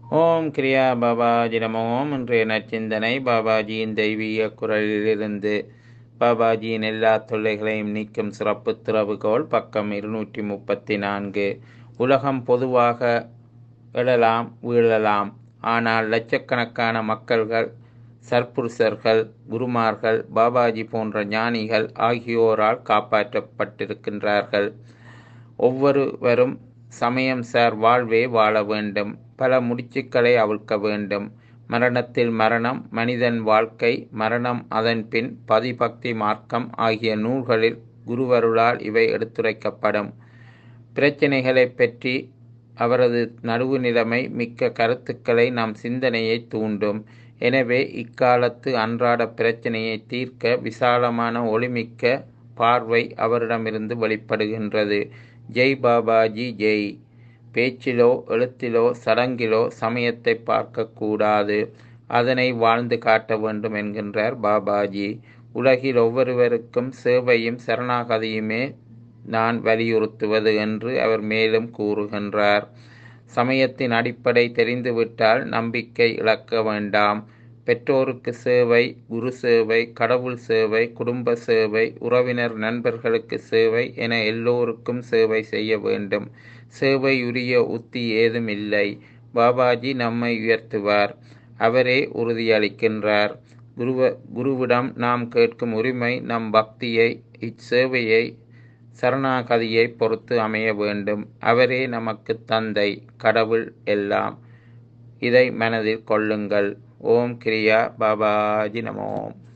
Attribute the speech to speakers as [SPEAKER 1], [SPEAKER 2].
[SPEAKER 1] ஓம் கிரியா பாபாஜி நமோம் இன்றைய நற்சிந்தனை பாபாஜியின் தெய்வீக குரலிலிருந்து பாபாஜியின் எல்லா தொல்லைகளையும் நீக்கும் சிறப்பு திறவுகோல் பக்கம் இருநூற்றி முப்பத்தி நான்கு உலகம் பொதுவாக எழலாம் வீழலாம் ஆனால் லட்சக்கணக்கான மக்கள்கள் சற்புருஷர்கள் குருமார்கள் பாபாஜி போன்ற ஞானிகள் ஆகியோரால் காப்பாற்றப்பட்டிருக்கின்றார்கள் ஒவ்வொருவரும் சமயம் சார் வாழ்வே வாழ வேண்டும் பல முடிச்சுக்களை அவிழ்க்க வேண்டும் மரணத்தில் மரணம் மனிதன் வாழ்க்கை மரணம் அதன் பின் பதிபக்தி மார்க்கம் ஆகிய நூல்களில் குருவருளால் இவை எடுத்துரைக்கப்படும் பிரச்சனைகளை பற்றி அவரது நடுவு நிலைமை மிக்க கருத்துக்களை நம் சிந்தனையை தூண்டும் எனவே இக்காலத்து அன்றாட பிரச்சனையை தீர்க்க விசாலமான ஒளிமிக்க பார்வை அவரிடமிருந்து வெளிப்படுகின்றது ஜெய் பாபாஜி ஜெய் பேச்சிலோ எழுத்திலோ சடங்கிலோ சமயத்தை பார்க்கக்கூடாது அதனை வாழ்ந்து காட்ட வேண்டும் என்கின்றார் பாபாஜி உலகில் ஒவ்வொருவருக்கும் சேவையும் சரணாகதியுமே நான் வலியுறுத்துவது என்று அவர் மேலும் கூறுகின்றார் சமயத்தின் அடிப்படை தெரிந்துவிட்டால் நம்பிக்கை இழக்க வேண்டாம் பெற்றோருக்கு சேவை குரு சேவை கடவுள் சேவை குடும்ப சேவை உறவினர் நண்பர்களுக்கு சேவை என எல்லோருக்கும் சேவை செய்ய வேண்டும் சேவை உரிய உத்தி ஏதும் இல்லை பாபாஜி நம்மை உயர்த்துவார் அவரே உறுதியளிக்கின்றார் குருவ குருவிடம் நாம் கேட்கும் உரிமை நம் பக்தியை இச்சேவையை சரணாகதியை பொறுத்து அமைய வேண்டும் அவரே நமக்கு தந்தை கடவுள் எல்லாம் இதை மனதில் கொள்ளுங்கள் ஓம் கிரியா பாபாஜி நமோம்